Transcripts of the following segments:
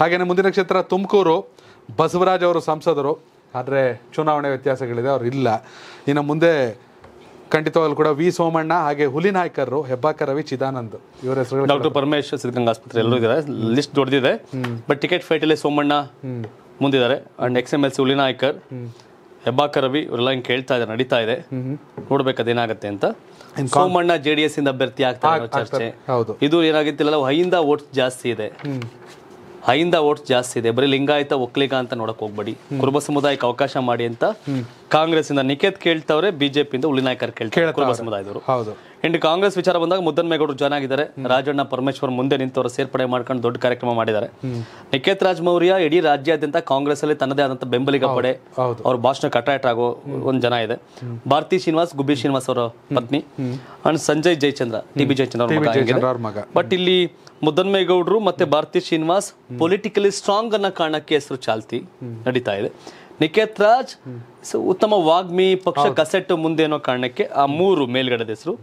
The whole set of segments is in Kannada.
ಹಾಗೆಯೇ ಮುಂದಿನ ಕ್ಷೇತ್ರ ತುಮಕೂರು ಬಸವರಾಜ್ ಅವರು ಸಂಸದರು ಆದರೆ ಚುನಾವಣೆ ವ್ಯತ್ಯಾಸಗಳಿದೆ ಅವ್ರು ಇಲ್ಲ ಇನ್ನು ಮುಂದೆ ಖಂಡಿತವಾಗ್ಲೂ ಕೂಡ ವಿ ಸೋಮಣ್ಣ ಹಾಗೆ ಹುಲಿನಾಯ್ಕರು ಹೆಬ್ಬಾಕ ರವಿ ಚಿದಾನಂದ್ ಇವರ ಹೆಸರುಗಳು ಡಾಕ್ಟರ್ ಪರಮೇಶ್ವರ್ ಸಿದ್ಧಗಂಗಾ ಆಸ್ಪತ್ರೆ ಎಲ್ಲರೂ ಇದ್ದಾರೆ ಲಿಸ್ಟ್ ದೊಡ್ಡದಿದೆ ಬಟ್ ಟಿಕೆಟ್ ಫೈಟಲ್ಲಿ ಸೋಮಣ್ಣ ಮುಂದಿದ್ದಾರೆ and ex M L C Hulinaikar Hebbaka Ravi ಇವರೆಲ್ಲ ಹಿಂಗೆ ಕೇಳ್ತಾ ಇದ್ದಾರೆ ನಡೀತಾ ಇದೆ ನೋಡ್ಬೇಕು ಅದೇನಾಗುತ್ತೆ ಅಂತ ಸೋಮಣ್ಣ ಜೆ ಡಿ ಎಸ್ ಇಂದ ಅಭ್ಯರ್ಥಿ ಆಗ್ತಾ ಇರೋ ಚರ್ಚೆ ಹೌದು ಇದು ಏನಾಗಿತ್ತಿಲ್ಲ ಹೈಯಿಂದ ವೋಟ್ಸ್ ಜಾಸ್ತಿ ಇದೆ ಹೈಯಿಂದ ವೋಟ್ಸ್ ಜಾಸ್ತಿ ಇದೆ ಬರೀ ಲಿಂಗಾಯತ ಒಕ್ಕಲಿಗ ಅಂತ ನೋಡಕ್ ಹೋಗ್ಬೇಡಿ ಕುರುಬ ಸಮುದಾಯಕ್ಕೆ ಅವಕಾಶ ಮಾಡಿ ಅಂತ ಕಾಂಗ್ರೆಸ್ ಇಂದ ನಿಖೇತ್ ಕೇಳ್ತವ್ರೆ ಬಿಜೆಪಿ ಇಂದ ಉಳಿನಾಯ್ಕರ್ ಕೇಳ್ತಾರೆ ಕುರುಬ ಸಮುದಾಯದವರು ಹೌದು ಇಂದು ಕಾಂಗ್ರೆಸ್ ವಿಚಾರ ಬಂದಾಗ ಮುದ್ದನ್ಮೇಗೌಡರು ಜಾಯ್ನ್ ಆಗಿದ್ದಾರೆ ರಾಜಣ್ಣ ಪರಮೇಶ್ವರ್ ಮುಂದೆ ನಿಂತವರು ಸೇರ್ಪಡೆ ಮಾಡ್ಕೊಂಡು ದೊಡ್ಡ ಕಾರ್ಯಕ್ರಮ ಮಾಡಿದ್ದಾರೆ ನಿಖೇತ್ ರಾಜ್ ಮೌರ್ಯ ಇಡೀ ರಾಜ್ಯಾದ್ಯಂತ ಕಾಂಗ್ರೆಸ್ ಅಲ್ಲಿ ತನ್ನದೇ ಆದಂತ ಬೆಂಬಲಿಗ ಪಡೆ ಹೌದು. ಅವ್ರ ಭಾಷಣ ಅಟ್ರಾಕ್ಟ್ ಆಗೋ ಒಂದ್ ಜನ ಇದೆ ಭಾರತಿ ಶ್ರೀನಿವಾಸ್ ಗುಬ್ಬಿ ಶ್ರೀನಿವಾಸ್ ಅವರ ಪತ್ನಿ and Sanjay Jayachandra T B Jayachandra ಅವ್ರ ಮಗ ಆಗಿದೆ. ಜಯಚಂದ್ರ ಅವ್ರ ಮಗ ಬಟ್ ಇಲ್ಲಿ ಮುದ್ದನ್ಮೇಗೌಡರು ಮತ್ತೆ ಭಾರತಿ ಶ್ರೀನಿವಾಸ್ ಪೊಲಿಟಿಕಲಿ ಸ್ಟ್ರಾಂಗ್ ಅನ್ನ ಕಾರಣಕ್ಕೆ ಹೆಸರು ಚಾಲ್ತಿ ನಡೀತಾ ಇದೆ ನಿಖೇತ್ ರಾಜ್ ಸೊ ಉತ್ತಮ ವಾಗ್ಮಿ ಪಕ್ಷ ಕಸೆಟ್ಟು ಮುಂದೆ ಅನ್ನೋ ಕಾರಣಕ್ಕೆ ಆ ಮೂರು ಮೇಲ್ಗಡೆ ಹೆಸರು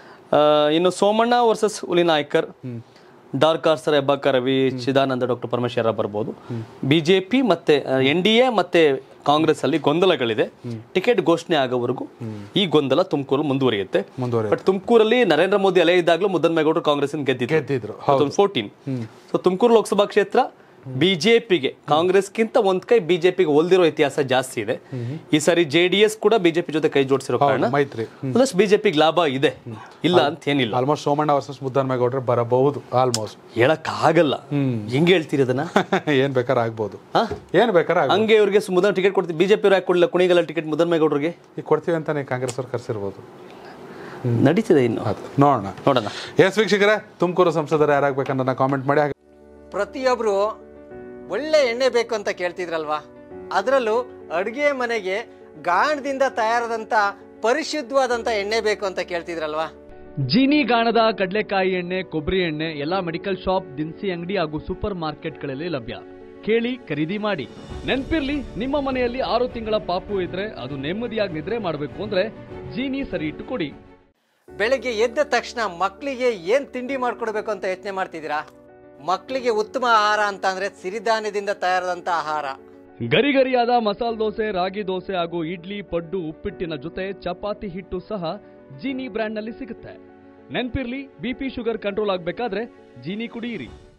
ಇನ್ನು ಸೋಮಣ್ಣ ವರ್ಸಸ್ ಉಲಿನಾಯ್ಕರ್ ಡಾರ್ಕ್ ಆರ್ಸರ್ ಹೆಬ್ಬಾಕ ರವಿ ಚಿದಾನಂದ ಡಾಕ್ಟರ್ ಪರಮೇಶ್ವರ ಬರ್ಬೋದು ಬಿಜೆಪಿ ಮತ್ತೆ ಎನ್ ಡಿ ಎ ಮತ್ತೆ ಕಾಂಗ್ರೆಸ್ ಅಲ್ಲಿ ಗೊಂದಲಗಳಿದೆ ಟಿಕೆಟ್ ಘೋಷಣೆ ಆಗೋವರೆಗೂ ಈ ಗೊಂದಲ ತುಮಕೂರು ಮುಂದುವರಿಯುತ್ತೆ ಮುಂದುವರೆ ಬಟ್ ತುಮಕೂರಲ್ಲಿ ನರೇಂದ್ರ ಮೋದಿ ಅಲೆ ಇದ್ದಾಗಲೂ ಮುದ್ದನ್ಮೇಗೌಡರು ಕಾಂಗ್ರೆಸ್ ಗೆದ್ದಿದ್ರು ಗೆದ್ದಿದ್ರು ಫೋರ್ಟೀನ್ ಸೊ ತುಮಕೂರು ಲೋಕಸಭಾ ಕ್ಷೇತ್ರ ಬಿಜೆಪಿಗೆ ಕಾಂಗ್ರೆಸ್ಗಿಂತ ಒಂದ್ ಕೈ ಬಿಜೆಪಿಗೆ ಒಲ್ದಿರೋ ಇತಿಹಾಸ ಜಾಸ್ತಿ ಇದೆ ಈ ಸಾರಿ ಜೆಡಿಎಸ್ ಕೂಡ ಬಿಜೆಪಿ ಜೊತೆ ಕೈ ಜೋಡಿಸಿರೋ ಕಾರಣ ಮೈತ್ರಿ ಒಂದಷ್ಟು ಬಿಜೆಪಿಗೆ ಲಾಭ ಇದೆ ಇಲ್ಲ ಅಂತ ಏನಿಲ್ಲ ಆಲ್ಮೋಸ್ಟ್ ಸೋಮಣ್ಣ ವರ್ಸಸ್ ಮುದ್ದನ್ಮೇಗೌಡ್ರೆ ಬರಬಹುದು ಆಲ್ಮೋಸ್ಟ್ ಹೇಳಕ್ ಆಗಲ್ಲ ಹೆಂಗ್ ಹೇಳ್ತೀರಿ ಅದನ್ನ ಏನ್ ಬೇಕಾರ ಆಗ್ಬೋದು ಹಾ? ಏನ್ ಬೇಕಾರ ಆಗ್ಬೋದು ಹಂಗೆ ಇವ್ರಿಗೆ ಮುದ್ದನ್ ಟಿಕೆಟ್ ಕೊಡ್ತೀವಿ ಬಿಜೆಪಿ ಅವ್ರು ಯಾಕೆ ಕೊಡಲಿಲ್ಲ ಕುಣಿಗಲ್ಲ ಟಿಕೆಟ್ ಮುದ್ದನ್ಮೇಗೌಡರಿಗೆ ಈಗ ಕೊಡ್ತೀವಿ ಅಂತಾನೆ ಕಾಂಗ್ರೆಸ್ ಅವ್ರು ಕರ್ಸಿರ್ಬೋದು ನಡೀತಿದೆ ಇನ್ನು ಅದು ನೋಡೋಣ ನೋಡೋಣ ಎಸ್ ವೀಕ್ಷಕರೇ ತುಮಕೂರು ಸಂಸದರು ಯಾರಾಗಬೇಕನ್ನ ಕಾಮೆಂಟ್ ಮಾಡಿ ಹಾಗೆ ಪ್ರತಿಯೊಬ್ರು ಒಳ್ಳೆ ಎಣ್ಣೆ ಬೇಕು ಅಂತ ಕೇಳ್ತಿದ್ರಲ್ವಾ ಅದರಲ್ಲೂ ಅಡುಗೆ ಮನೆಗೆ ಗಾಣದಿಂದ ತಯಾರಾದಂಥ ಪರಿಶುದ್ಧವಾದಂಥ ಎಣ್ಣೆ ಬೇಕು ಅಂತ ಕೇಳ್ತಿದ್ರಲ್ವಾ ಜೀನಿ ಗಾಣದ ಕಡಲೆಕಾಯಿ ಎಣ್ಣೆ ಕೊಬ್ಬರಿ ಎಣ್ಣೆ ಎಲ್ಲಾ ಮೆಡಿಕಲ್ ಶಾಪ್ ದಿನಸಿ ಅಂಗಡಿ ಹಾಗೂ ಸೂಪರ್ ಮಾರ್ಕೆಟ್ಗಳಲ್ಲಿ ಲಭ್ಯ ಕೇಳಿ ಖರೀದಿ ಮಾಡಿ ನೆನ್ಪಿರ್ಲಿ ನಿಮ್ಮ ಮನೆಯಲ್ಲಿ ಆರು ತಿಂಗಳ ಪಾಪು ಇದ್ರೆ ಅದು ನೆಮ್ಮದಿಯಾಗಿ ನಿದ್ರೆ ಮಾಡಬೇಕು ಅಂದ್ರೆ ಜೀನಿ ಸರಿ ಇಟ್ಟು ಕೊಡಿ ಬೆಳಗ್ಗೆ ಎದ್ದ ತಕ್ಷಣ ಮಕ್ಕಳಿಗೆ ಏನು ತಿಂಡಿ ಮಾಡ್ಕೊಡ್ಬೇಕು ಅಂತ ಯೋಚನೆ ಮಾಡ್ತಿದ್ದೀರಾ ಮಕ್ಕಳಿಗೆ ಉತ್ತಮ ಆಹಾರ ಅಂತ ಅಂದ್ರೆ ಸಿರಿಧಾನ್ಯದಿಂದ ತಯಾರಾದಂಥ ಆಹಾರ ಗರಿ ಗರಿಯಾದ ಮಸಾಲೆ ದೋಸೆ ರಾಗಿ ದೋಸೆ ಹಾಗೂ ಇಡ್ಲಿ ಪಡ್ಡು ಉಪ್ಪಿಟ್ಟಿನ ಜೊತೆ ಚಪಾತಿ ಹಿಟ್ಟು ಸಹ ಜೀನಿ ಬ್ರ್ಯಾಂಡ್ನಲ್ಲಿ ಸಿಗುತ್ತೆ ನೆನ್ಪಿರ್ಲಿ ಬಿಪಿ ಶುಗರ್ ಕಂಟ್ರೋಲ್ ಆಗ್ಬೇಕಾದ್ರೆ ಜೀನಿ ಕುಡಿಯಿರಿ